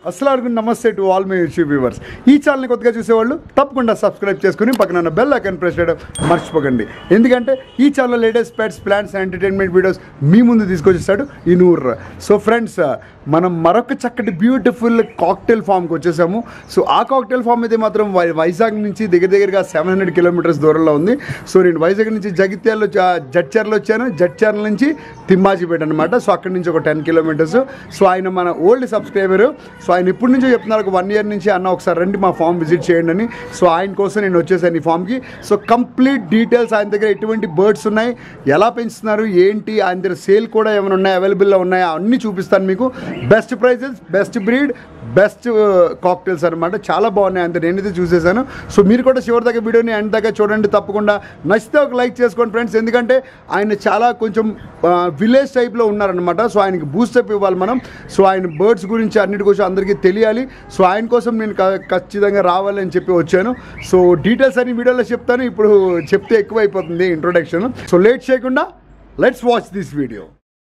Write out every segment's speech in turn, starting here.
అస్సలు namaste to all my YouTube viewers ఈ ఛానల్ని కొత్తగా చూసేవాళ్ళు తప్పకుండా సబ్స్క్రైబ్ చేసుకుని పక్కన ఉన్న బెల్ ఐకాన్ ప్రెస్ చేయడం మర్చిపోకండి ఎందుకంటే ఈ channel latest pets plans entertainment videos మీ ముందు తీసుకొచ్చేస్తాడు ఈ నూర్ సో ఫ్రెండ్స్ మనం మరొక చక్కటి బ్యూటిఫుల్ కాక్టైల్ ఫామ్కి వచ్చేసాము సో ఆ కాక్టైల్ ఫామ్ అయితే మాత్రం వై- వైజాగ్ నుంచి దగ్గర దగ్గరగా సెవెన్ హండ్రెడ్ కిలోమీటర్స్ దూరంలో ఉంది సో నేను వైజాగ్ నుంచి జగిత్యాలలో జడ్చర్లో వచ్చాను జడ్చర్ల నుంచి తిమ్మాజిపేట అనమాట సో అక్కడి నుంచి ఒక టెన్ కిలోమీటర్స్ సో ఆయన మన ఓల్డ్ సబ్స్క్రైబర్ సో ఆయన ఇప్పటి నుంచో చెప్తున్నారు ఒక వన్ ఇయర్ నుంచి అన్న ఒకసారి రండి మా ఫామ్ విజిట్ చేయండి అని సో ఆయన కోసం నేను వచ్చేసాను ఈ ఫామ్కి సో కంప్లీట్ డీటెయిల్స్ ఆయన దగ్గర ఎటువంటి బర్డ్స్ ఉన్నాయి ఎలా పెంచుతున్నారు ఏంటి ఆయన దగ్గర సేల్ కూడా ఏమైనా ఉన్నాయి అవైలబుల్లో ఉన్నాయా అన్నీ చూపిస్తాను మీకు best prizes best breed best cockatiels అనమాట చాలా బాగున్నాయి అంతే నేనైతే చూసేసాను సో మీరు కూడా చివరి దాకా వీడియోని ఎండ్ దాకా చూడండి తప్పకుండా నచ్చితే ఒక లైక్ చేసుకోండి ఫ్రెండ్స్ ఎందుకంటే ఆయన చాలా కొంచెం విలేజ్ టైప్లో ఉన్నారనమాట సో ఆయనకి బూస్టప్ ఇవ్వాలి మనం సో ఆయన బర్డ్స్ గురించి అన్నిటి గురించి అందరికీ తెలియాలి సో ఆయన కోసం నేను క- ఖచ్చితంగా రావాలని చెప్పి వచ్చాను సో డీటెయిల్స్ అన్ని వీడియోలో చెప్తాను ఇప్పుడు చెప్తే ఎక్కువ అయిపోతుంది ఇంట్రొడక్షన్ సో లేట్ చేయకుండా లెట్స్ వాచ్ దిస్ వీడియో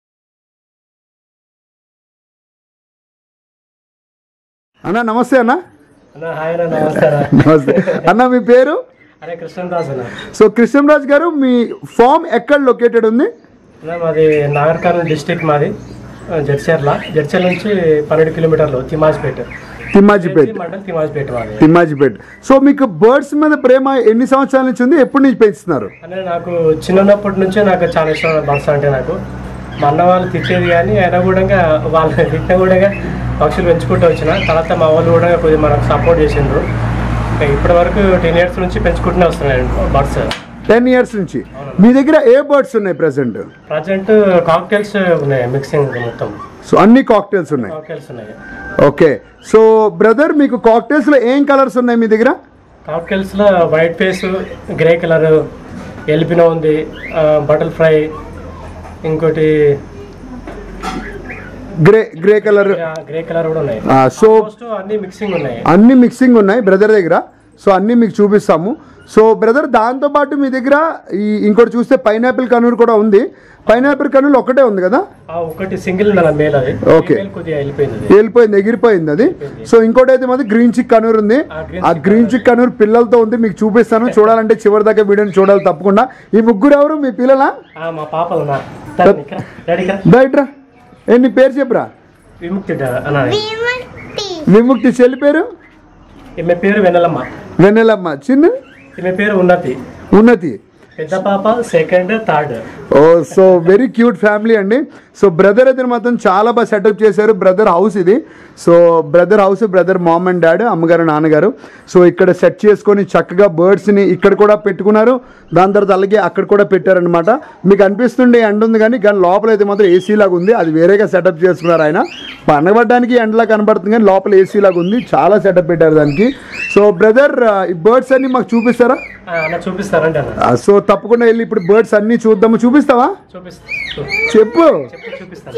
అన్న నమస్తే అన్న అన్న హాయ్ అన్న నమస్కారం నమస్తే అన్న మీ పేరు అరే కృష్ణదాస్ అన్న సో కృష్ణరాజ్ గారు మీ ఫామ్ ఎక్కడ లొకేటెడ్ ఉంది అన్న మాది నాగర్ కర్నూలు డిస్టిక్ మాది ఆ, జడ్చర్ల జడ్చర్ల నుంచి పన్నెండు కిలోమీటర్లు తిమాజ్పేట తిమ్మాజిపేట్ మండల్ తిమాజ్పేట మాది తిమ్మాజిపేట్ సో మీకు బర్డ్స్ మీద ప్రేమ ఎన్ని సంవత్సరాల నుంచి ఉంది ఎప్పటి నుంచి పెంచుతున్నారు అంటే నాకు చిన్నప్పటి నుంచే నాకు చాలా ఇష్టం బర్డ్స్ అంటే నాకు మా అన్న వాళ్ళు తిట్టేది కానీ అయినా కూడా వాళ్ళు తిట్టినా కూడా పక్షులు పెంచుకుంటూ వచ్చిన తర్వాత మా వాళ్ళు కూడా కొద్దిగా మనకు సపోర్ట్ చేసిండ్రు ఇంకా ఇప్పటి వరకు టెన్ ఇయర్స్ నుంచి పెంచుకుంటూనే వస్తున్నాయి బర్డ్స్ టెన్ ఇయర్స్ నుంచి మీ దగ్గర ఏ బర్డ్స్ ఉన్నాయి ప్రెసెంట్ ప్రజెంట్ కాక్టైల్స్ ఉన్నాయి మిక్సింగ్ మొత్తం సో అన్ని కాక్టైల్స్ ఉన్నాయి కాక్టైల్స్ ఉన్నాయి ఓకే సో బ్రదర్ మీకు కాక్టైల్స్ లో ఏం కలర్స్ ఉన్నాయి మీ దగ్గర కాక్టైల్స్ లో white face grey colour albino ఉంది బటర్ ఫ్రై ఇంకోటి grey grey colour grey colour కూడా ఉన్నాయి సో ఆల్మోస్ట్ అన్ని మిక్సింగ్ ఉన్నాయి అన్ని మిక్సింగ్ ఉన్నాయి బ్రదర్ దగ్గర సో అన్ని మీకు చూపిస్తాము సో బ్రదర్ దాంతోపాటు మీ దగ్గర ఈ ఇంకోటి చూస్తే పైనాపిల్ కనూర్ కూడా ఉంది పైనాపిల్ కనూర్ ఒకటే ఉంది కదా ఆ ఒకటి సింగిల్ ఉన్న మేల్ అది Okay. Female కొద్దిగా వెళ్ళిపోయింది అది. వెళ్ళిపోయింది ఎగిరిపోయింది అది సో ఇంకోటి అయితే మాది గ్రీన్ చిక్ కనూర్ ఉంది ఆ green ఆ గ్రీన్ చిక్ కనూర్ పిల్లలతో ఉంది మీకు చూపిస్తాను చూడాలంటే చివరి దాకా వీడియోని చూడాలి తప్పకుండా ఈ ముగ్గురు ఎవరు మీ పిల్లలా ఆ, మా పాపలు నా డాడీ కదా బయటరా ఏ నీ పేరు చెప్పురా విముక్తి డా- అన్న విముక్తి చెల్లి పేరు ఈమె పేరు వెన్నెలమ్మ వెన్నెలమ్మ చిన్న ఈమె పేరు ఉన్నతి ఉన్నతి పెద్ద పాప సెకండ్ థర్డ్ ఓ సో వెరీ క్యూట్ ఫ్యామిలీ అండి సో బ్రదర్ అయితే మాత్రం చాలా బాగా సెటప్ చేశారు బ్రదర్ హౌస్ ఇది so brother house brother mom and dad అమ్మగారు నాన్నగారు సో ఇక్కడ సెట్ చేసుకొని చక్కగా బర్డ్స్ని ఇక్కడ కూడా పెట్టుకున్నారు దాని తర్వాత అలాగే అక్కడ కూడా పెట్టారనమాట మీకు అనిపిస్తుండే ఎండ ఉంది కానీ కానీ లోపల అయితే మాత్రం ఏసీ లాగా ఉంది అది వేరేగా సెటప్ చేసుకున్నారు ఆయన పండగబడ్డానికి ఎండలా కనబడుతుంది కానీ లోపల ఏసీ లాగా ఉంది చాలా సెటప్ పెట్టారు దానికి సో బ్రదర్ ఈ బర్డ్స్ అన్ని మాకు చూపిస్తారా అన్న చూపిస్తారండి అన్న ఆ, సో తప్పకుండా వెళ్ళి ఇప్పుడు బర్డ్స్ అన్ని చూద్దాము చూపిస్తావా చూపిస్తా చెప్పు చెప్పు చూపిస్తాను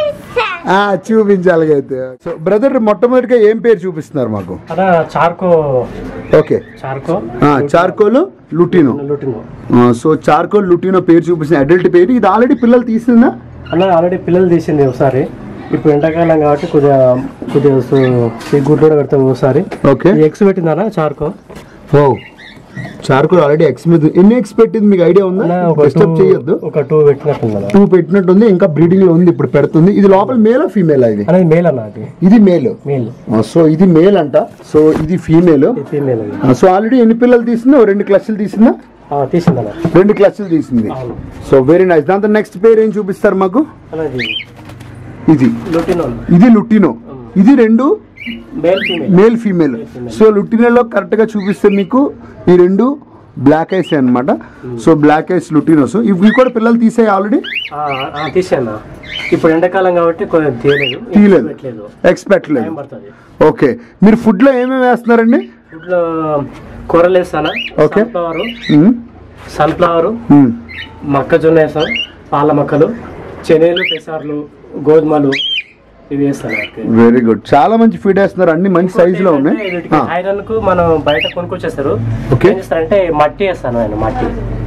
ఆ చూపించాలి అయితే సో బ్రదర్ మొట్టమొదటిగా ఏం పేరు చూపిస్తున్నారు మాకు అన్న charcoal okay charcoal charcoal lutino lutino ఆ, సో చార్కోల్ లుటినో పేరు చూపిస్తుంది అడల్ట్ పేరు ఇది ఆల్రెడీ పిల్లలు తీసిందా అన్న ఆల్రెడీ పిల్లలు తీసింది ఒకసారి ఇప్పుడు ఎండాకాలం కాబట్టి కొద్దిగా కొద్దిగా సో- ఈ గుడ్లు కూడా పెడతాం ఒకసారి ఓకే ఈ ఎగ్స్ పెట్టిందన్న చార్కో ఓ చార్కోల్ ఆల్రెడీ ఎక్స్ మీద ఎన్ని ఎక్స్ పెట్టింది మీకు ఐడియా ఉందా అన్న ఒక టూ డిస్టర్బ్ చేయొద్దు ఒక టూ పెట్టినట్టుంది అన్న టూ పెట్టినట్టుంది ఇంకా బ్రీడింగ్ లో ఉంది ఇప్పుడు పెడుతుంది ఇది లోపల మేలా ఫీమేల్ ఇది అనేది మేల్ అన్న అది ఇది మేల్ మేల్ సో ఇది మేల్ అంట సో ఇది ఫీమేల్ ఇది ఫీమేల్ అది సో ఆల్రెడీ ఎన్ని పిల్లలు తీసిందా ఓ రెండు క్లచ్లు తీసిందా ఆ, తీసిందన్న రెండు క్లచ్లు తీసింది అవును సో వెరీ నైస్ దాంతో నెక్స్ట్ పేరు ఏం చూపిస్తారు మాకు అనేది ఇది లుటినో ఇది లుటినో ఇది రెండు male female male female so లుటినోలో కరెక్ట్ గా చూపిస్తే మీకు ఈ రెండు బ్లాక్ ఐస్ అన్నమాట సో బ్లాక్ ఐస్ లుటినోస్ ఇవి కూడా పిల్లలు తీసాయి ఆల్రెడీ తీసాను ఇప్పుడు ఎండాకాలం కాబట్టి కొంచెం తీయలేదు తీయలేదు. పెట్టలేదు ఎక్స్పెక్ట్ లేదు టైం పడుతుంది ఓకే మీరు ఫుడ్ లో ఏమేమి వేస్తున్నారండి ఫుడ్లో కూరలు వేస్తానా Okay. సన్ఫ్లవర్ మ్మ్. సన్ఫ్లవర్ మ్మ్. మొక్కజొన్న వేస్తాం పాల మొక్కలు శనగలు పెసార్లు గోధుమలు ఇవి వేస్తాను వెరీ గుడ్ చాలా మంచి ఫీడ్ వేస్తున్నారు అన్ని మంచి సైజ్ లో ఉన్నాయి ఆ, ఐరన్ కు మనం బయట కొనుక్కొచ్చేస్తారు Okay. ఏం చేస్తారంటే మట్టి వేస్తాను నేను మట్టి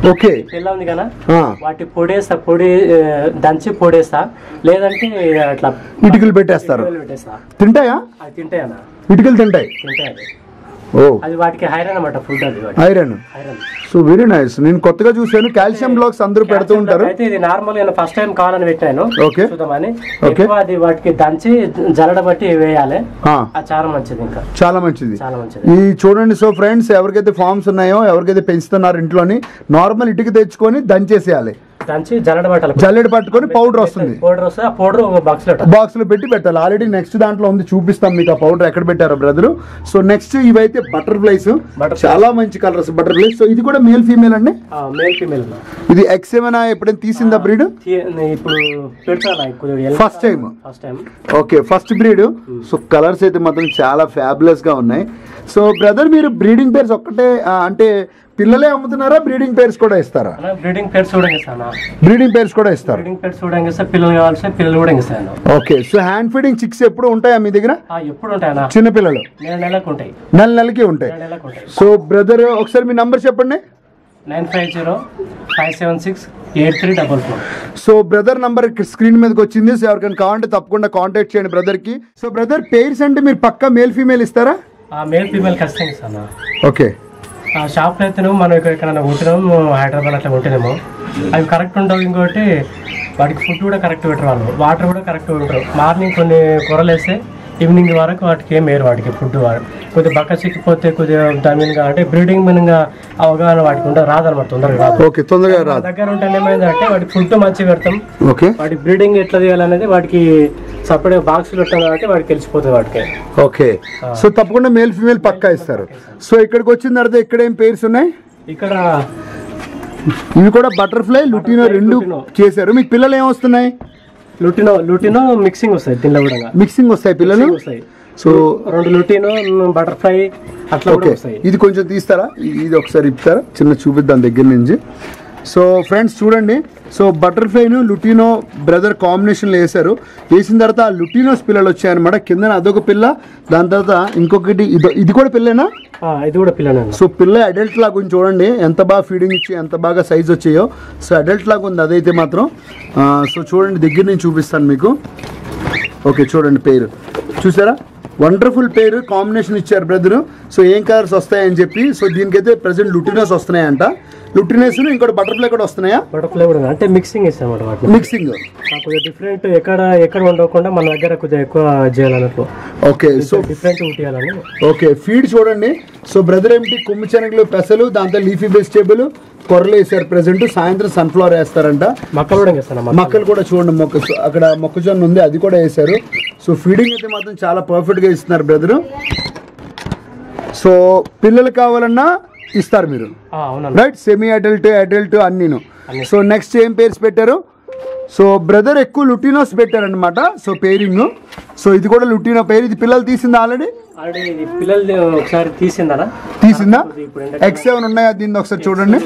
ఓకే పిల్ల ఉంది కదా ఆ, వాటి పొడేస్తా పొడి ఆ, దంచి పొడేస్తా లేదంటే అట్లా ఇటుకలు పెట్టేస్తారు ఇటుకలు పెట్టేస్తా తింటాయా అది తింటాయన్నా ఇటుకలు తింటాయి తింటాయి అది ఓ అది వాటికి హైరన్ అనమాట ఫుడ్ అది వాటి ఐరన్ హైరన్ సో వెరీ నైస్ నేను కొత్తగా చూసాను కాల్షియం బ్లాక్స్ అందరూ పెడుతూ ఉంటారు అయితే ఇది నార్మల్ నేను ఫస్ట్ టైం కావాలని పెట్టాను ఓకే. చూద్దామని ఓకే. ఎక్కువ అది వాటికి దంచి జల్లడ బట్టి వేయాలి ఆ, అది చాలా మంచిది ఇంకా చాలా మంచిది చాలా మంచిది ఈ చూడండి సో ఫ్రెండ్స్ ఎవరికైతే ఫార్మ్స్ ఉన్నాయో ఎవరికైతే పెంచుతున్నారు ఇంట్లోని నార్మల్ ఇటుక తెచ్చుకొని దంచేసేయాలి దంచి జల్లడ పట్టాలి జల్లెడ పట్టుకొని పౌడర్ వస్తుంది పౌడర్ వస్తే ఆ పౌడర్ బాక్స్ లో బాక్స్ లో పెట్టి పెట్టాలి ఆల్రెడీ నెక్స్ట్ దాంట్లో ఉంది చూపిస్తాం మీకు ఆ పౌడర్ ఎక్కడ పెట్టారో బ్రదర్ సో నెక్స్ట్ ఇవైతే బటర్ఫ్లైస్ Butterflies. చాలా మంచి కలర్స్ బటర్ఫ్లైస్ సో ఇది కూడా మేల్ ఫీమేల్ అండి మేల్ ఫీమేల్ ఇది ఎక్స్ ఏమైనా ఎప్పుడైనా తీసిందా బ్రీడ్ ఇప్పుడు పెడతా First time. First time okay first breed so colours అయితే మాత్రం చాలా ఫ్యాబులస్ గా ఉన్నాయి సో బ్రదర్ మీరు బ్రీడింగ్ పేర్స్ ఒక్కటే ఆ, అంటే పిల్లలే అమ్ముతున్నారా బ్రీడింగ్ పేర్స్ కూడా ఇస్తారా బ్రీడింగ్ పేర్స్ కూడా ఇస్తాను బ్రీడింగ్ పేర్స్ కూడా ఇస్తారు బ్రీడింగ్ పేర్స్ కూడా ఇస్తా పిల్లలు కావాల్సిన పిల్లలు కూడా ఇస్తాను okay so hand feeding chicks ఎప్పుడు ఉంటాయా మీ దగ్గర ఎప్పుడు ఉంటాయన్నా చిన్న పిల్లలు నెల నెలకు ఉంటాయి నెల నెలకి ఉంటాయి నెల నెలకు ఉంటాయి సో బ్రదర్ ఒకసారి మీ నంబర్ చెప్పండి nine five zero five seven six eight three double four so brother number screen మీదకి వచ్చింది సో ఎవరికైనా కావాలంటే తప్పకుండా కాంటాక్ట్ చేయండి బ్రదర్ కి సో బ్రదర్ పేర్స్ అంటే మీరు పక్కా మేల్ ఫీమేల్ ఇస్తారా ఆ మేల్ ఫీమేల్ ఖచ్చితంగా ఇస్తాను ఓకే ఆ షాప్లో అయితేనేమో మనం ఇక్కడ ఎక్కడైనా కొట్టినాము హైదరాబాద్ అట్లా కొట్టినాము అవి కరెక్ట్ ఉండవు ఇంకోటి వాటికి ఫుడ్ కూడా కరెక్ట్ పెట్టరు వాళ్ళు వాటర్ కూడా కరెక్ట్ పెట్టరు మార్నింగ్ కొన్ని కూరలు వేస్తే ఈవినింగ్ వరకు వాటికి ఏం వేరు వాటికి ఫుడ్ కొద్దిగా బక్క చిక్కిపోతే కొద్దిగా దాని మీద అంటే బ్రీడింగ్ మీనింగా అవగాహన వాటికి ఉండదు రాదనమాట తొందరగా రాదు ఓకే తొందరగా మా రాదు దగ్గర ఉంటే ఏమైందంటే వాటికి ఫుడ్ మంచిగా పెడతాం ఓకే వాటి బ్రీడింగ్ ఎట్లా చేయాలనేది వాటికి సపరేట్ బాక్స్ పెట్టాం కాబట్టి వాటికి తెలిసిపోతుంది వాటికి ఓకే సో తప్పకుండా మేల్ ఫీమేల్ పక్కా ఇస్తారు సో ఇక్కడికి వచ్చిన తర్వాత ఇక్కడ ఏం పేర్స్ ఉన్నాయి ఇక్కడ ఇవి కూడా బటర్ఫ్లై లుటినో రెండు Lutino. చేశారు మీకు పిల్లలు ఏం వస్తున్నాయి లుటినో లుటినో మిక్సింగ్ వస్తాయి దీనిలో కూడా మిక్సింగ్ వస్తాయి పిల్లలు Mixing వస్తాయి సో రెండు లుటినో బటర్ఫ్లై అట్లా కూడా ఓకే వస్తాయి ఇది కొంచెం తీస్తారా ఇది ఒకసారి ఇస్తారా చిన్న చూపిద్దాం దగ్గర నుంచి సో ఫ్రెండ్స్ చూడండి సో బటర్ఫ్లైను లుటినో బ్రదర్ కాంబినేషన్లో వేశారు వేసిన తర్వాత ఆ లుటినోస్ పిల్లలు వచ్చాయన్నమాట కింద అదొక పిల్ల దాని తర్వాత ఇంకొకటి ఇది ఇది కూడా పిల్లేనా ఆ, ఇది కూడా పిల్లనే సో పిల్ల అడల్ట్ లాగా ఉంది చూడండి ఎంత బాగా ఫీడింగ్ ఇచ్చి ఎంత బాగా సైజ్ వచ్చాయో సో అడల్ట్ లాగా ఉంది అదైతే మాత్రం ఆ, సో చూడండి దగ్గర నుంచి చూపిస్తాను మీకు ఓకే చూడండి పేరు చూసారా వండర్ఫుల్ పేరు కాంబినేషన్ ఇచ్చారు బ్రదర్ సో ఏం కలర్స్ వస్తాయని చెప్పి సో దీనికైతే ప్రజెంట్ లుటినోస్ వస్తున్నాయంట లుటినోస్ ఇంకోటి బటర్ఫ్లై కూడా వస్తున్నాయా బటర్ఫ్లై కూడా ఉంది. అంటే మిక్సింగ్ ఇస్తాం అన్నమాట వాటిని మిక్సింగ్ ఆ, కొద్దిగా డిఫరెంట్ ఎక్కడ ఎక్కడ ఉండకుండా మన దగ్గర కొద్దిగా ఎక్కువ చేయాలన్నట్లు ఓకే సో డిఫరెంట్ ఉట్టియాలని ఓకే ఫీడ్ చూడండి సో బ్రదర్ ఏమిటి కొమ్ము శనగలు పెసలు దాంతో లీఫీ వెజిటేబుల్ కొర్రలు వేసారు ప్రెసెంట్ సాయంత్రం సన్ఫ్లవర్ వేస్తారంట మక్కలు కూడా ఇస్తాను మొక్కలు కూడా చూడండి మొక్క అక్కడ మొక్కజొన్న ఉంది అది కూడా వేశారు సో ఫీడింగ్ అయితే మాత్రం చాలా పర్ఫెక్ట్ గా ఇస్తున్నారు బ్రదర్ సో పిల్లలు కావాలన్నా ఇస్తారు మీరు అవునన్నా రైట్ సెమీ అడల్ట్ అడల్ట్ అన్నీను సో నెక్స్ట్ ఏం పేర్స్ పెట్టారు సో బ్రదర్ ఎక్కువ లుటినోస్ పెట్టారనమాట సో పేరింగ్ సో ఇది కూడా లుటినో పేరు ఇది పిల్లలు తీసిందా ఆల్రెడీ ఆల్రెడీ ఇది పిల్లలు ఒకసారి తీసిందనా తీసిందా ఇప్పుడు ఎక్స్ సెవెన్ ఉన్నాయా దీన్ని ఒకసారి చూడండి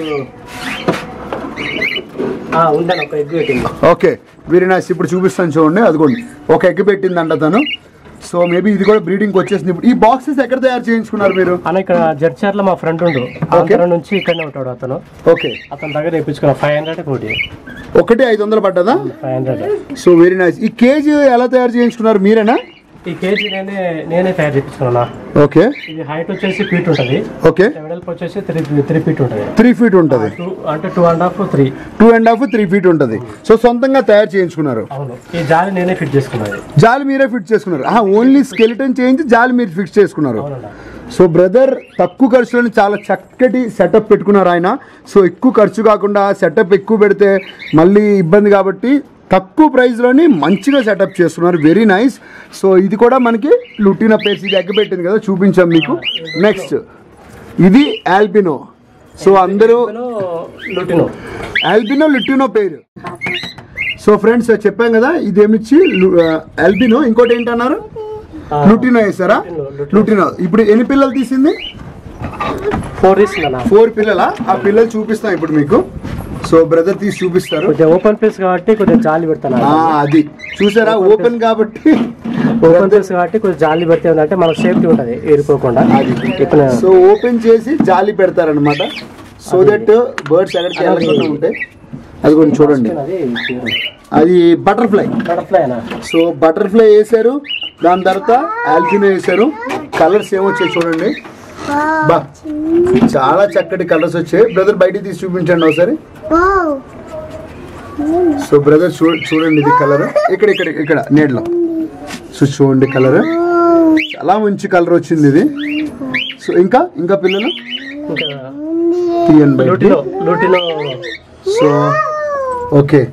ఆ, ఉందని ఒక ఎగ్ పెట్టింది ఓకే వెరీ నైస్ ఇప్పుడు చూపిస్తాను చూడండి అదిగోండి ఒక ఎగ్ పెట్టిందంట తను సో మేబీ ఇది కూడా బ్రీడింగ్ వచ్చేసింది ఇప్పుడు ఈ బాక్సెస్ ఎక్కడ తయారు చేయించుకున్నారు మీరు అన్న ఇక్కడ జడ్చర్ల మా ఫ్రెండ్ ఉండు ఆంధ్ర నుంచి ఇక్కడనే ఉంటాడు అతను ఓకే అతని దగ్గర తెప్పించుకున్నా ఫైవ్ హండ్రెడ్ కోటి ఒకటి ఐదు వందలు పడ్డదా five hundred so very nice ఈ కేజీ ఎలా తయారు చేయించుకున్నారు మీరేనా ఈ కేజీ నేనే నేనే తయారు చేయించుకున్నా ఓకే ఇది హైట్ వచ్చేసి ఫీట్ ఉంటుంది ఓకే వెడల్పు వచ్చేసి త్రీ త్రీ ఫీట్ ఉంటుంది త్రీ ఫీట్ ఉంటుంది టూ అంటే two and half three two and half three feet ఉంటుంది సో సొంతంగా తయారు చేయించుకున్నారు అవును ఈ జాలి నేనే ఫిట్ చేసుకున్నది జాలి మీరే ఫిట్ చేసుకున్నారు ఓన్లీ స్కెలిటన్ చేయించి జాలి మీరు ఫిక్స్ చేసుకున్నారు అవునన్నా సో బ్రదర్ తక్కువ ఖర్చులోనే చాలా చక్కటి సెటప్ పెట్టుకున్నారు ఆయన సో ఎక్కువ ఖర్చు కాకుండా సెటప్ ఎక్కువ పెడితే మళ్ళీ ఇబ్బంది కాబట్టి తక్కువ ప్రైస్లోని మంచిగా సెటప్ చేస్తున్నారు వెరీ నైస్ సో ఇది కూడా మనకి లుట్టిన పేర్స్ ఇది ఎగ్గ పెట్టింది కదా చూపించాం మీకు నెక్స్ట్ ఇది ఆల్బినో సో అందరూ లుటినో ఆల్బినో లుట్టినో పేరు సో ఫ్రెండ్స్ చెప్పాం కదా ఇదేమిచ్చి ఆల్బినో ఇంకోటి ఏంటన్నారు లుటినో వేసారా లుటినో ఇప్పుడు ఎన్ని పిల్లలు తీసింది ఫోర్ ఇస్తుందన్న ఫోర్ పిల్లల ఆ పిల్లలు చూపిస్తాం ఇప్పుడు మీకు సో బ్రదర్ తీసి చూపిస్తారు కొద్దిగా ఓపెన్ ప్లేస్ కాబట్టి కొద్దిగా జాలి పెడతాను ఆ, అది చూసారా ఓపెన్ కాబట్టి ఓపెన్ ప్లేస్ కాబట్టి కొద్దిగా జాలి పెడితే అంటే మనకు సేఫ్టీ ఉంటుంది ఏరిపోకుండా అది ఇక్కడ సో ఓపెన్ చేసి జాలి పెడతారనమాట సో దట్ బర్డ్స్ ఎక్కడికి వెళ్ళకుండా ఉంటాయి అది కొంచెం చూడండి అది అది బటర్ఫ్లై బటర్ఫ్లై అనా సో బటర్ఫ్లై వేసారు దాని తర్వాత ఆల్పినో వేసారు కలర్స్ ఏమొచ్చాయి చూడండి బా చాలా చక్కటి కలర్స్ వచ్చాయి బ్రదర్ బయటికి తీసి చూపించండి ఒకసారి సో బ్రదర్ చూ చూడండి ఇది కలర్ ఇక్కడ ఇక్కడ ఇక్కడ నీడలో సో చూడండి కలర్ చాలా మంచి కలర్ వచ్చింది ఇది సో ఇంకా ఇంకా పిల్లలు ఇంకా తీయండి బయటికి లూటిలో లూటిలో సో ఓకే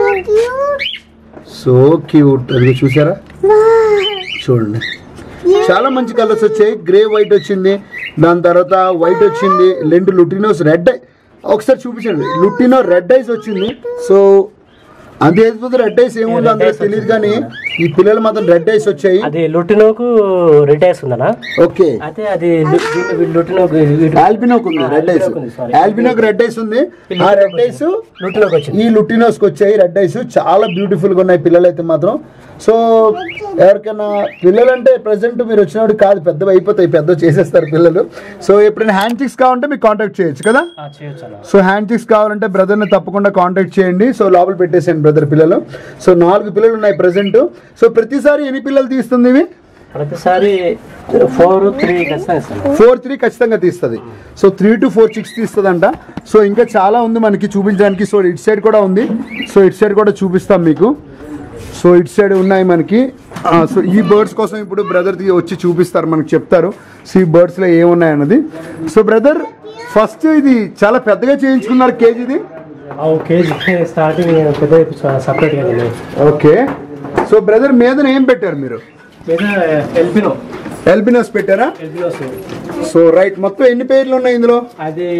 సో క్యూట్ అది చూసారా చూడండి చాలా మంచి కలర్స్ వచ్చాయి గ్రే వైట్ వచ్చింది దాని తర్వాత వైట్ వచ్చింది రెండు లుటినోస్ రెడ్ ఐ ఒకసారి చూపించండి లుటినో రెడ్ ఐస్ వచ్చింది సో అంతే రెడ్ ఐస్ ఏముందో అందులో తెలియదు కానీ ఈ పిల్లలు మాత్రం రెడ్ ఐస్ వచ్చాయి అది లూటినోకు రెడ్ ఐస్ ఉందనా ఓకే అయితే అది లూటినోకు ఆల్బినోకి ఉంది రెడ్ ఐస్ Albinoకు ఉంది, sorry. ఆల్బినోకి రెడ్ ఐస్ ఉంది ఆ రెడ్ ఐస్ లూటినోకి వచ్చింది ఈ లుటినోస్కి వచ్చాయి రెడ్ ఐస్ చాలా బ్యూటిఫుల్ గా ఉన్నాయి పిల్లలు అయితే మాత్రం సో ఎవరికైనా పిల్లలు అంటే ప్రజెంట్ మీరు వచ్చినప్పుడు కాదు పెద్దవి అయిపోతాయి పెద్ద చేసేస్తారు పిల్లలు సో ఎప్పుడైనా హ్యాండ్ చిక్స్ కావాలంటే మీకు కాంటాక్ట్ చేయొచ్చు కదా ఆ, చేయొచ్చు అన్న సో హ్యాండ్ చిక్స్ కావాలంటే బ్రదర్ని తప్పకుండా కాంటాక్ట్ చేయండి సో లోపల పెట్టేసేయండి బ్రదర్ పిల్లలు సో నాలుగు పిల్లలు ఉన్నాయి ప్రజెంట్ సో ప్రతిసారి ఎన్ని పిల్లలు తీస్తుంది ఇవి ప్రతిసారి ఫోర్ త్రీ ఖచ్చితంగా ఇస్తాను ఫోర్ త్రీ ఖచ్చితంగా తీస్తుంది so three two four six తీస్తుందంట సో ఇంకా చాలా ఉంది మనకి చూపించడానికి సో ఇటు సైడ్ కూడా ఉంది సో ఇటు సైడ్ కూడా చూపిస్తాం మీకు సో ఇటు సైడ్ ఉన్నాయి మనకి ఆ, సో ఈ బర్డ్స్ కోసం ఇప్పుడు బ్రదర్ వచ్చి చూపిస్తారు మనకి చెప్తారు సో ఈ బర్డ్స్లో ఏమున్నాయి అన్నది సో బ్రదర్ ఫస్ట్ ఇది చాలా పెద్దగా చేయించుకున్నారు కేజీది ఆ కేజీ స్టార్టింగ్ పెద్ద సపరేట్గా నేను ఓకే సో బ్రదర్ మీద ఏం పెట్టారు మీరు మీద ఎల్పినో ఎల్బినోస్ పెట్టారా ఎల్పినోస్ సో రైట్ మొత్తం ఎన్ని పేర్లు ఉన్నాయి ఇందులో అది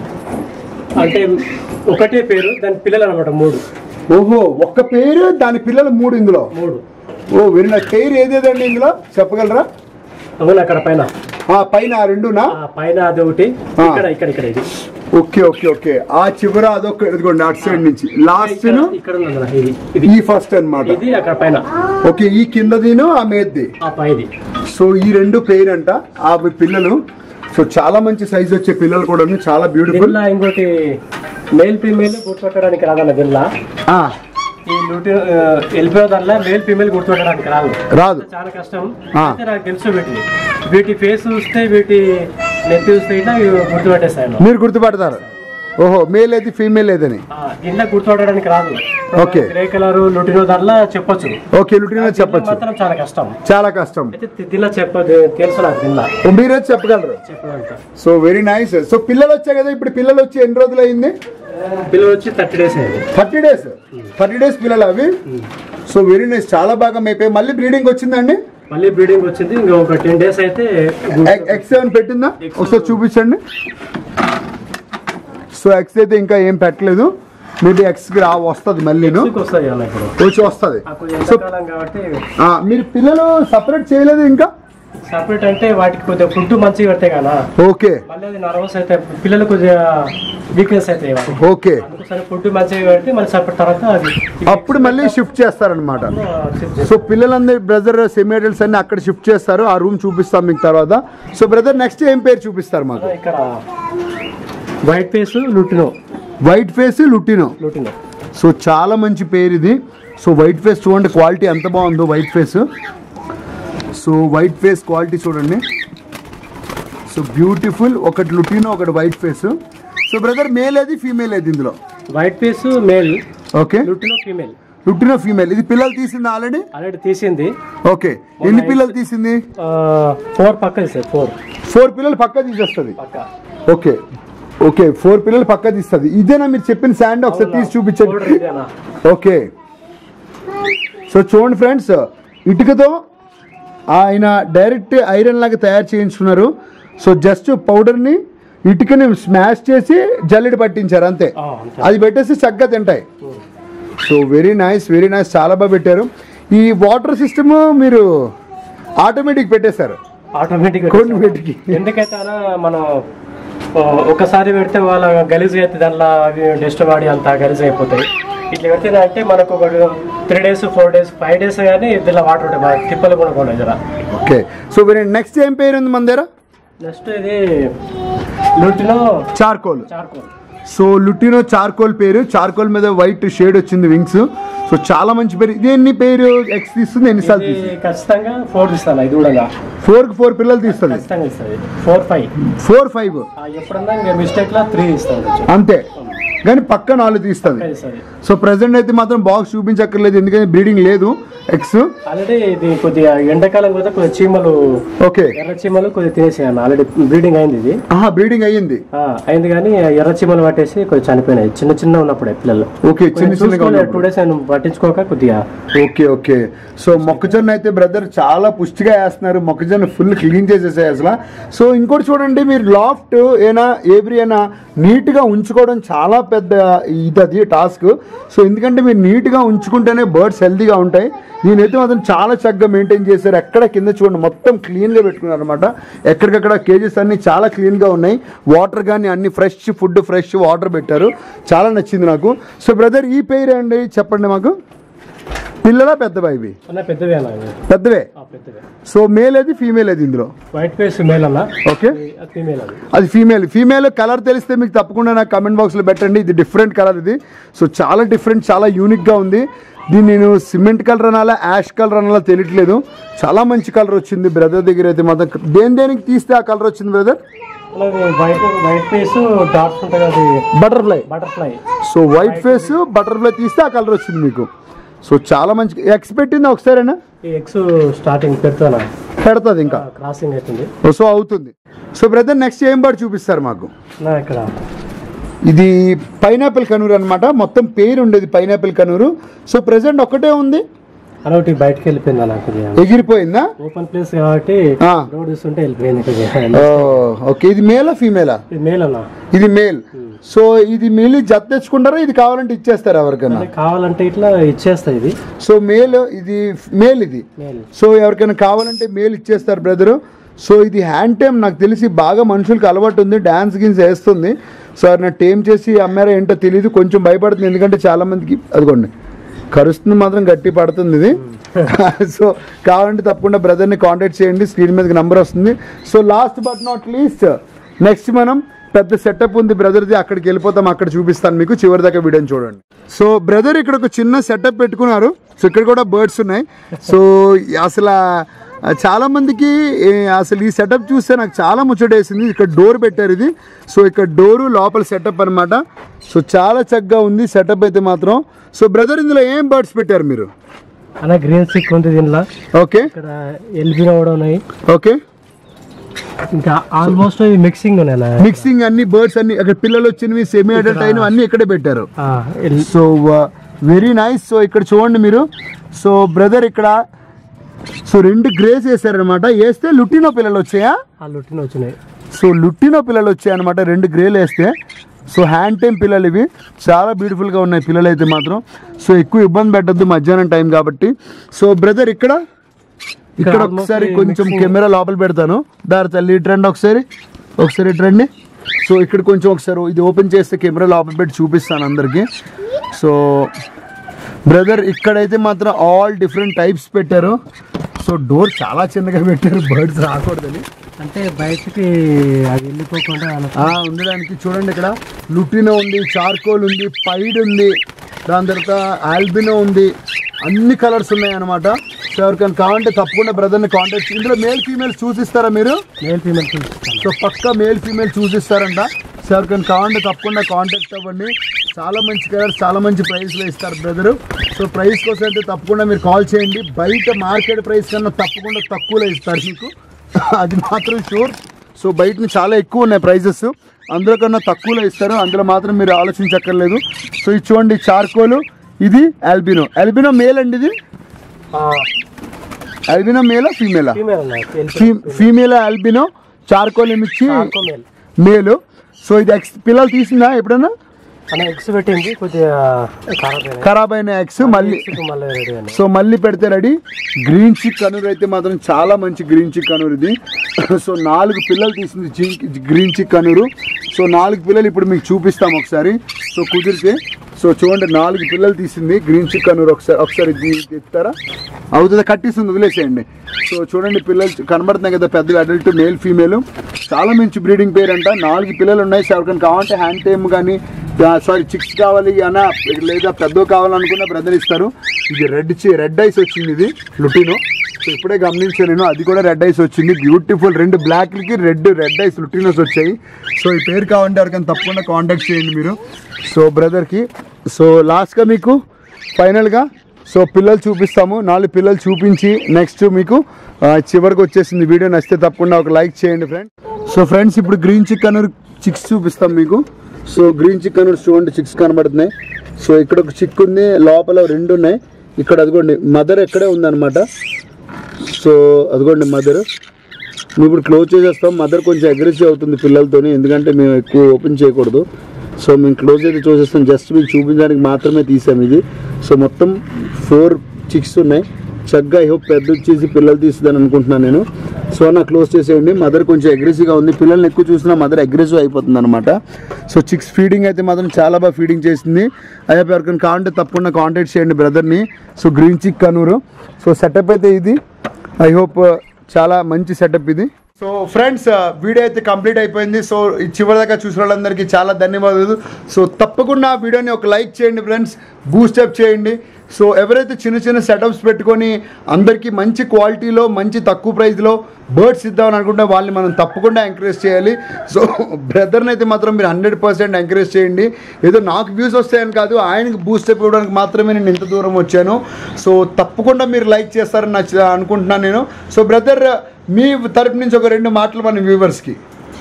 అంటే ఒకటే పేరు దాని పిల్లలు అనమాట మూడు ఓహో ఒక్క పేరు దాని పిల్లలు మూడు ఇందులో మూడు ఓ వెరీ నైస్ పేరు ఏదేదండి ఇందులో చెప్పగలరా అవును అక్కడ పైన ఆ పైన ఆ రెండునా ఆ పైన అది ఒకటి ఆ. ఇక్కడ ఇక్కడ ఇక్కడ ఇది ఓకే ఓకే ఓకే ఆ చివర అదొక ఇదిగోండి అటు సైడ్ నుంచి లాస్ట్ ఇక్కడ ఇక్కడ ఉంది అన్న, ఇది ఇది ఈ ఫస్ట్ అన్నమాట ఇది అక్కడ పైన ఓకే ఈ కిందదిను ఆ మీదది ఆ పైది సో ఈ రెండు పేరు అంట ఆ పిల్లలు సో చాలా మంచి సైజ్ వచ్చే పిల్లలు కూడా చాలా బ్యూటిఫుల్ దీనిలో ఇంకోటి మేల్ ఫీమేల్ గుర్తుపట్టడానికి రాదన్న దీనిలో ఈ లూటి వెళ్ళిపోయే దానిలో మేల్ ఫీమేల్ గుర్తుపట్టడానికి రాదు రాదు చాలా కష్టం ఆ. అయితే నాకు తెలుసు వీటిని వీటి ఫేస్ చూస్తే వీటి నెత్తి చూస్తే ఇట్లా ఇవి గుర్తుపట్టేస్తాను మీరు గుర్తుపడతారు ఓహో మేల్ ఏది ఫీమేల్ ఏదని దీంట్లో గుర్తుపట్టడానికి రాదు Okay. గ్రే కలర్ లుటినో దానిలో చెప్పొచ్చు ఓకే లుటినా చెప్పచ్చు మాత్రం చాలా కష్టం చాలా కష్టం అయితే తి- దీనిలో చెప్పదు తెలుసు నాకు దీనిలో ఓ, మీరే చెప్పగలరు చెప్పడంట సో వెరీ నైస్ సో పిల్లలు వచ్చాయి కదా ఇప్పుడు పిల్లలు వచ్చి ఎన్ని రోజులు అయింది పిల్లలు వచ్చి థర్టీ డేస్ అయింది థర్టీ డేస్ థర్టీ డేస్ పిల్లలు అవి సో వెరీ నైస్ చాలా బాగా అయిపోయి మళ్ళీ బ్రీడింగ్ వచ్చిందండి మళ్ళీ బ్రీడింగ్ వచ్చింది ఇంకా ఒక టెన్ డేస్ అయితే ఎక్స్ సెవెన్ పెట్టిందా ఒకసారి చూపించండి సో ఎక్స్ అయితే ఇంకా ఏం పెట్టలేదు మేబీ ఎక్స్ రా వస్తుంది మళ్ళీను ఎక్కువ వస్తాయి అన్న ఇప్పుడు వచ్చి వస్తుంది ఆ కొంచెం సో ఎండాకాలం కాబట్టి ఆ, మీరు పిల్లలు సపరేట్ చేయలేదు ఇంకా సపరేట్ అంటే వాటికి కొద్దిగా ఫుడ్ మంచిగా పెడితే కదా ఓకే మళ్ళీ అది నర్వస్ అయితే పిల్లలు కొద్దిగా వీక్నెస్ అవుతాయి వాటికి ఓకే అందుకోసం ఫుడ్ మంచిగా పెడితే మళ్ళీ సపరేట్ తర్వాత అది అప్పుడు మళ్ళీ షిఫ్ట్ చేస్తారనమాట shift చేస్తాం. సో పిల్లలందరి బ్రదర్ సెమిడల్స్ అన్ని అక్కడ షిఫ్ట్ చేస్తారు ఆ రూమ్ చూపిస్తాం మీకు తర్వాత సో బ్రదర్ నెక్స్ట్ ఏం పేరు చూపిస్తారు మాకు ఇక్కడ white face lutino white face lutino lutino so చాలా మంచి పేరు ఇది సో వైట్ ఫేస్ చూడండి క్వాలిటీ ఎంత బాగుందో white face so white face quality చూడండి సో బ్యూటిఫుల్ ఒకటి లుటినో ఒకటి white face so brother male ఏది ఫీమేల్ ఏది ఇందులో white face male okay lutino female lutino female ఇది పిల్లలు తీసింది ఆల్రెడీ ఆల్రెడీ తీసింది ఓకే ఎన్ని పిల్లలు తీసింది ఫోర్ పక్క సార్ ఫోర్ ఫోర్ పిల్లలు పక్క తీసేస్తుంది పక్క ఓకే ఓకే ఫోర్ పిల్లలు పక్క తీస్తుంది ఇదేనా మీరు చెప్పిన శాండ్ ఒకసారి తీసి చూపించండి ఓకే సో చూడండి ఫ్రెండ్స్ ఇటుకతో ఆయన డైరెక్ట్ ఐరన్ లాగా తయారు చేయించుకున్నారు సో జస్ట్ పౌడర్ని ఇటుకని స్మాష్ చేసి జల్లెడ పట్టించారు అంతే ఆ, అంతే. అది పెట్టేసి చక్కగా తింటాయి so very nice very nice చాలా బాగా పెట్టారు ఈ వాటర్ సిస్టమ్ మీరు ఆటోమేటిక్ పెట్టేశారు ఆటోమేటిక్ కొన్ని వీటికి ఎందుకైతే అలా మనం ఆ, ఒకసారి పెడితే వాళ్ళ గలీజ్ అయితే దాంట్లో అవి డస్ట్ వాడి అంత గలీజ్ అయిపోతాయి ఇట్లా పెడితే అంటే మనకు ఒక three days four days five days కానీ దీనిలో వాటర్ ఉంటాయి మనకి తిప్పలు కూడా కూడా జర ఓకే సో వెరీ నెక్స్ట్ ఏం పేరు ఉంది మన దగ్గర నెక్స్ట్ ఇది lutino charcoal charcoal so lutino charcoal పేరు చార్కోల్ మీద వైట్ షేడ్ వచ్చింది వింగ్స్ సో చాలా మంచి పేరు ఇది ఎన్ని పేరు ఎక్స్ తీస్తుంది ఎన్నిసార్లు ఇది తీస్తుంది ఖచ్చితంగా ఫోర్ ఇస్తాను ఇది కూడా ఫోర్ కి ఫోర్ పిల్లలు తీస్తుంది ఖచ్చితంగా ఇస్తుంది ఫోర్ ఫైవ్ ఫోర్ ఫైవ్ ఎప్పుడన్నా ఇంకా మిస్టేక్ లా త్రీ ఇస్తాను అంతే కానీ పక్క నాలుగు తీస్తుంది ఇస్తుంది సో ప్రెసెంట్ అయితే మాత్రం బాక్స్ చూపించక్కర్లేదు ఎందుకంటే బ్రీడింగ్ లేదు ఎక్స్ ఆల్రెడీ ఇది కొద్దిగా ఎండాకాలం కూడా కొద్దిగా చీమలు ఓకే ఎర్ర చీమలు కొద్దిగా తినేసాను ఆల్రెడీ బ్రీడింగ్ అయింది ఇది ఆహా బ్రీడింగ్ అయ్యింది ఆ, అయింది కానీ ఎర్ర చీమలు పట్టేసి కొద్దిగా చనిపోయినాయి చిన్న చిన్న ఉన్నప్పుడే పిల్లలు ఓకే చిన్న చిన్నగా టూ డేస్ ఆయన పట్టించుకోక కొద్దిగా ఓకే ఓకే సో మొక్కజొన్న అయితే బ్రదర్ చాలా పుష్టిగా వేస్తున్నారు మొక్కజొన్న ఫుల్ క్లీన్ చేసేసాయి అసలు సో ఇంకోటి చూడండి మీరు లాఫ్ట్ ఏనా ఏబ్రి అయినా నీట్గా ఉంచుకోవడం చాలా పెద్ద ఇది అది టాస్క్ సో ఎందుకంటే మీరు నీట్గా ఉంచుకుంటేనే బర్డ్స్ హెల్తీగా ఉంటాయి నేనైతే మాత్రం చాలా చక్కగా మెయింటైన్ చేశారు ఎక్కడ కింద చూడండి మొత్తం క్లీన్గా పెట్టుకున్నారు అనమాట ఎక్కడికక్కడ కేజెస్ అన్ని చాలా క్లీన్గా ఉన్నాయి వాటర్ కానీ అన్ని ఫ్రెష్ ఫుడ్ ఫ్రెష్ వాటర్ పెట్టారు చాలా నచ్చింది నాకు సో బ్రదర్ ఈ పేరు అండి చెప్పండి మాకు పిల్లలా పెద్దవా ఇవి అన్న పెద్దవే అన్న ఇవి. పెద్దవే ఆ, పెద్దవే సో మేల్ అది ఫీమేల్ అది ఇందులో వైట్ ఫేస్ మేల్ అన్న ఓకే అది ఫీమేల్ అది అది ఫీమేల్ ఫీమేల్ కలర్ తెలిస్తే మీకు తప్పకుండా నాకు కమెంట్ బాక్స్లో పెట్టండి ఇది డిఫరెంట్ కలర్ ఇది సో చాలా డిఫరెంట్ చాలా యూనిక్గా ఉంది దీన్ని నేను సిమెంట్ కలర్ అనాలా యాష్ కలర్ అనాలా తెలియట్లేదు చాలా మంచి కలర్ వచ్చింది బ్రదర్ దగ్గర అయితే మాత్రం దేని దేనికి తీస్తే ఆ కలర్ వచ్చింది బ్రదర్ అలాగే వైట్ వైట్ ఫేస్ డాట్స్ ఉంటుంది అది butterfly butterfly so white face butterfly తీస్తే ఆ కలర్ వచ్చింది మీకు సో చాలా మంచి ఎక్స్ పెట్టింది ఒకసారేనా ఈ ఎక్స్ స్టార్టింగ్ పెడతానా పెడుతుంది ఇంకా క్రాసింగ్ అవుతుంది సో అవుతుంది సో బ్రదర్ నెక్స్ట్ ఏం బర్డ్ చూపిస్తారు మాకు నా ఇక్కడ ఇది పైనాపిల్ కనూరు అన్నమాట మొత్తం పేరు ఉండేది పైనాపిల్ కనూరు సో ప్రెసెంట్ ఒక్కటే ఉంది అలా ఒకటి బయటకి వెళ్ళిపోయింది అన్న కొద్దిగా ఎగిరిపోయిందా ఓపెన్ ప్లేస్ కాబట్టి ఆ. రోడ్ ఇస్తుంటే వెళ్ళిపోయింది కొద్దిగా ఓకే ఇది మేలా ఫీమేలా ఇది మేల్ అన్న ఇది మేల్ సో ఇది మేల్ జత తెచ్చుకుంటారా ఇది కావాలంటే ఇచ్చేస్తారా ఎవరికైనా అంటే కావాలంటే ఇట్లా ఇచ్చేస్తా ఇది సో మేల్ ఇది మేల్ ఇది మేల్ సో ఎవరికైనా కావాలంటే మేల్ ఇచ్చేస్తారు బ్రదరు సో ఇది హ్యాండ్ టైం నాకు తెలిసి బాగా మనుషులకు అలవాటు ఉంది డ్యాన్స్ గిన్స్ వేస్తుంది సో నా టేం చేసి అమ్మారా ఏంటో తెలియదు కొంచెం భయపడుతుంది ఎందుకంటే చాలా మందికి అదిగోండి కరుస్తుంది మాత్రం గట్టి పడుతుంది ఇది సో కావాలంటే తప్పకుండా బ్రదర్ని కాంటాక్ట్ చేయండి స్క్రీన్ మీదకి నంబర్ వస్తుంది so last but not least next మనం పెద్ద సెటప్ ఉంది బ్రదర్ది అక్కడికి వెళ్ళిపోతాం అక్కడ చూపిస్తాను మీకు చివరి దాకా వీడియోని చూడండి సో బ్రదర్ ఇక్కడ ఒక చిన్న సెటప్ పెట్టుకున్నారు సో ఇక్కడ కూడా బర్డ్స్ ఉన్నాయి సో అసలు ఆ, చాలా మందికి ఏ, అసలు ఈ సెటప్ చూస్తే నాకు చాలా ముచ్చటేసింది ఇక్కడ డోర్ పెట్టారు ఇది సో ఇక్కడ డోరు లోపల సెటప్ అన్నమాట సో చాలా చక్కగా ఉంది సెటప్ అయితే మాత్రం సో బ్రదర్ ఇందులో ఏం బర్డ్స్ పెట్టారు మీరు అలా గ్రీన్ సిక్ ఉంది దీనిలో ఓకే ఇక్కడ ఎల్బీలో కూడా ఉన్నాయి ఓకే ఇంకా ఆల్మోస్ట్ ఇవి మిక్సింగ్ ఉన్నాయి అన్న. మిక్సింగ్ అన్ని బర్డ్స్ అన్ని అక్కడ పిల్లలు వచ్చినవి సెమీ అడల్ట్ అయినవి అన్ని ఇక్కడే పెట్టారు ఆ, ఎల్- సో వెరీ నైస్ సో ఇక్కడ చూడండి మీరు సో బ్రదర్ ఇక్కడ సో రెండు గ్రేస్ వేసారనమాట వేస్తే లుట్టినో పిల్లలు వచ్చాయా ఆ లుట్టిన వచ్చినాయి సో లుట్టినో పిల్లలు వచ్చాయన్నమాట రెండు గ్రేలు వేస్తే సో హ్యాండ్ టైం పిల్లలు ఇవి చాలా బ్యూటిఫుల్గా ఉన్నాయి పిల్లలు అయితే మాత్రం సో ఎక్కువ ఇబ్బంది పెట్టద్దు మధ్యాహ్నం టైం కాబట్టి సో బ్రదర్ ఇక్కడ ఇక్కడ almost ఒకసారి ఈ కొంచెం mixing- కెమెరా లోపల పెడతాను దారి తల్లి ఇటు రండి ఒకసారి ఒకసారి ఇటు రండి సో ఇక్కడ కొంచెం ఒకసారి ఇది ఓపెన్ చేస్తే కెమెరా లోపల పెట్టి చూపిస్తాను అందరికీ సో బ్రదర్ ఇక్కడైతే మాత్రం ఆల్ డిఫరెంట్ టైప్స్ పెట్టారు సో డోర్ చాలా చిన్నగా పెట్టారు బర్డ్స్ రాకూడదని అంటే బయటికి అది వెళ్ళిపోకుండా అలా- ఆ, ఉండడానికి చూడండి ఇక్కడ లుటినో ఉంది చార్కోల్ ఉంది పైడ్ ఉంది దాని తర్వాత ఆల్బినో ఉంది అన్ని కలర్స్ ఉన్నాయి అనమాట సో ఎవరికైనా కావాలంటే తప్పకుండా బ్రదర్ని కాంటాక్ట్ ఇందులో మేల్ ఫీమేల్ చూసిస్తారా మీరు మేల్ ఫీమేల్ చూపిస్తాను సో పక్కా మేల్ ఫీమేల్ చూసిస్తారంట సో ఎవరికైనా కావాలంటే తప్పకుండా కాంటాక్ట్ అవ్వండి చాలా మంచి కలర్స్ చాలా మంచి ప్రైస్లో ఇస్తారు బ్రదరు సో ప్రైస్ కోసం అయితే తప్పకుండా మీరు కాల్ చేయండి బయట మార్కెట్ ప్రైస్ కన్నా తప్పకుండా తక్కువలో ఇస్తారు మీకు అది మాత్రం షూర్ సో బయట చాలా ఎక్కువ ఉన్నాయి ప్రైజెస్ అందులో కన్నా తక్కువలో ఇస్తారు అందులో మాత్రం మీరు ఆలోచించక్కర్లేదు సో ఇది చూడండి చార్కోలు ఇది ఆల్బినో ఆల్బినో మేల్ అండి ఇది ఆల్బినో మేలా ఫీమేలా ఫీమేల్ ఉన్నాయి ఫీ- ఫీమేల్ ఆల్బినో చార్కోల్ ఏమిచ్చి మేల్ మేలు సో ఇది ఎక్స్ పిల్లలు తీసిందా ఎప్పుడన్నా అన్న ఎగ్స్ పెట్టింది కొద్దిగా ఖరాబ్ అయినాయి. ఖరాబ్ అయిన ఎగ్స్ మళ్ళీ ఎగ్స్ మళ్ళీ రెడీ అయినాయి. సో మళ్ళీ పెడితే రెడీ గ్రీన్ చిక్ కనూర్ అయితే మాత్రం చాలా మంచి గ్రీన్ చిక్ కనూర్ ఇది సో నాలుగు పిల్లలు తీసింది చి- గ్రీన్ చిక్ కనూరు సో నాలుగు పిల్లలు ఇప్పుడు మీకు చూపిస్తాం ఒకసారి సో కుదిరితే సో చూడండి నాలుగు పిల్లలు తీసింది గ్రీన్ చిక్ కనూరు ఒకసారి ఒకసారి ఇది చెప్తారా అవుతుందా కట్టిస్తుంది వదిలేసేయండి సో చూడండి పిల్లలు కనబడుతున్నాయి కదా పెద్దగా అడల్ట్ మేల్ ఫీమేల్ చాలా మంచి బ్రీడింగ్ పేరు అంట నాలుగు పిల్లలు ఉన్నాయి సో ఎవరికైనా కావాలంటే హ్యాండ్ టైమ్ కానీ సారీ చిక్స్ కావాలి అన్న లేదా పెద్ద కావాలనుకున్న బ్రదర్ ఇస్తారు ఇది రెడ్ రెడ్ ఐస్ వచ్చింది ఇది లుటినో సో ఇప్పుడే గమనించాను నేను అది కూడా రెడ్ ఐస్ వచ్చింది బ్యూటిఫుల్ రెండు బ్లాక్లకి రెడ్ రెడ్ ఐస్ లుటినోస్ వచ్చాయి సో ఈ పేరు కావాలంటే ఎవరికైనా తప్పకుండా కాంటాక్ట్ చేయండి మీరు సో బ్రదర్కి సో లాస్ట్గా మీకు ఫైనల్గా సో పిల్లలు చూపిస్తాము నాలుగు పిల్లలు చూపించి నెక్స్ట్ మీకు ఆ, చివరికి వచ్చేసింది వీడియో నచ్చితే తప్పకుండా ఒక లైక్ చేయండి ఫ్రెండ్ సో ఫ్రెండ్స్ ఇప్పుడు గ్రీన్ చికెన్ చిక్స్ చూపిస్తాం మీకు సో గ్రీన్ చికెన్ చూడండి చిక్స్ కనబడుతున్నాయి సో ఇక్కడ ఒక చిక్ ఉంది లోపల రెండు ఉన్నాయి ఇక్కడ అదిగోండి మదర్ ఎక్కడే ఉందన్నమాట సో అదిగోండి మదర్ మేము ఇప్పుడు క్లోజ్ చేసేస్తాం మదర్ కొంచెం అగ్రెసివ్ అవుతుంది పిల్లలతోని ఎందుకంటే మేము ఎక్కువ ఓపెన్ చేయకూడదు సో మేము క్లోజ్ అయితే చూసేస్తాం జస్ట్ మీకు చూపించడానికి మాత్రమే తీసాం ఇది సో మొత్తం ఫోర్ చిక్స్ ఉన్నాయి చక్కగా ఐ హోప్ పెద్ద వచ్చేసి పిల్లలు తీస్తుందని అనుకుంటున్నాను నేను సో నా క్లోజ్ చేసేయండి మదర్ కొంచెం అగ్రెసివ్గా ఉంది పిల్లల్ని ఎక్కువ చూసినా మదర్ అగ్రెసివ్ అయిపోతుంది అనమాట సో చిక్స్ ఫీడింగ్ అయితే మాత్రం చాలా బాగా ఫీడింగ్ చేసింది అయ్యా ఎవరికైనా కావాలంటే తప్పకుండా కాంటాక్ట్ చేయండి బ్రదర్ని so green cheek conure so setup అయితే ఇది ఐ హోప్ చాలా మంచి సెటప్ ఇది సో ఫ్రెండ్స్ వీడియో అయితే కంప్లీట్ అయిపోయింది సో ఈ చివరి దాకా చూసిన వాళ్ళందరికీ చాలా ధన్యవాదాలు సో తప్పకుండా ఆ వీడియోని ఒక లైక్ చేయండి ఫ్రెండ్స్ బూస్టప్ చేయండి సో ఎవరైతే చిన్న చిన్న సెటప్స్ పెట్టుకొని అందరికీ మంచి క్వాలిటీలో మంచి తక్కువ ప్రైస్లో బర్డ్స్ ఇద్దామని అనుకుంటే వాళ్ళని మనం తప్పకుండా ఎంకరేజ్ చేయాలి సో బ్రదర్ని అయితే మాత్రం మీరు హండ్రెడ్ పర్సెంట్ ఎంకరేజ్ చేయండి ఏదో నాకు వ్యూస్ వస్తాయని కాదు ఆయనకి బూస్టప్ ఇవ్వడానికి మాత్రమే నేను ఇంత దూరం వచ్చాను సో తప్పకుండా మీరు లైక్ చేస్తారని నచ్చ అనుకుంటున్నాను నేను సో బ్రదర్ మీ తరపు నుంచి ఒక రెండు మాటలు మన వ్యూవర్స్కి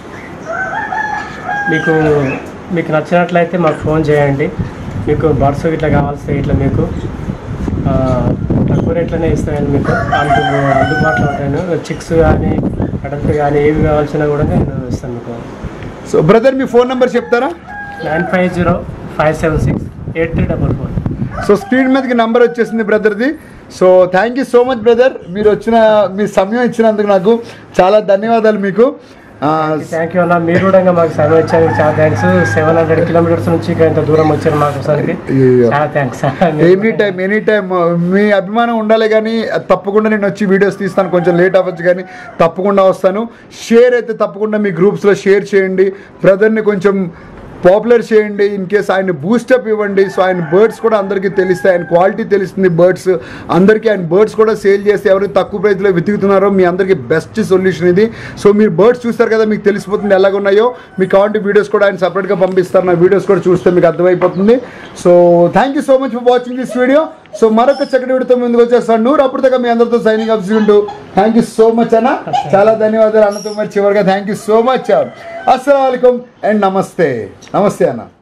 మీకు మీకు నచ్చినట్లయితే మాకు ఫోన్ చేయండి మీకు బర్డ్స్ ఇట్లా కావాల్సి ఇట్లా మీకు ఆ, తక్కువ రేట్లోనే ఇస్తాను మీకు అందు అందుబాటులో ఉంటాను చిక్స్ కానీ అడల్ట్ కానీ ఏవి కావాల్సినా కూడా నేను ఇస్తాను మీకు సో బ్రదర్ మీ ఫోన్ నెంబర్ చెప్తారా nine five zero five seven six eight three double four so screen మీదకి నంబర్ వచ్చేసింది బ్రదర్ది so thank you so much brother మీరు వచ్చిన మీ సమయం ఇచ్చినందుకు నాకు చాలా ధన్యవాదాలు మీకు ఆ, థ్యాంక్ యూ అన్న మీరు కూడా ఇంకా మాకు సమయం ఇచ్చారు చాలా థ్యాంక్స్ సెవెన్ హండ్రెడ్ కిలోమీటర్స్ నుంచి ఇంకా ఇంత దూరం వచ్చారు మాకు ఒకసారికి అయ్యయ్యో. చాలా thanks any time any time మీ అభిమానం ఉండాలి కానీ తప్పకుండా నేను వచ్చి వీడియోస్ తీస్తాను కొంచెం లేట్ అవ్వచ్చు కానీ తప్పకుండా వస్తాను షేర్ అయితే తప్పకుండా మీ గ్రూప్స్లో షేర్ చేయండి బ్రదర్ని కొంచెం పాపులర్ చేయండి ఇన్ కేస్ ఆయన బూస్టప్ ఇవ్వండి సో ఆయన బర్డ్స్ కూడా అందరికీ తెలుస్తాయి ఆయన క్వాలిటీ తెలుస్తుంది బర్డ్స్ అందరికీ ఆయన బర్డ్స్ కూడా సేల్ చేస్తే ఎవరైతే తక్కువ ప్రైస్లో వెతుకుతున్నారో మీ అందరికీ బెస్ట్ సొల్యూషన్ ఇది సో మీరు బర్డ్స్ చూస్తారు కదా మీకు తెలిసిపోతుంది ఎలాగున్నాయో మీకు కావాలంటే వీడియోస్ కూడా ఆయన సపరేట్గా పంపిస్తారు నా వీడియోస్ కూడా చూస్తే మీకు అర్థమైపోతుంది so thank you so much for watching this video so మరొక చక్కటి వీడియోతో ముందుకు వచ్చేస్తాను నూరు అప్పుడు దాకా మీ అందరితో సైనింగ్ అప్ ఉంటూ థ్యాంక్ యూ సో మచ్ అన్న చాలా ధన్యవాదాలు అన్నతో మరి చివరిగా థ్యాంక్ యూ సో మచ్ అస్సలం అండ్ నమస్తే నమస్తే అన్న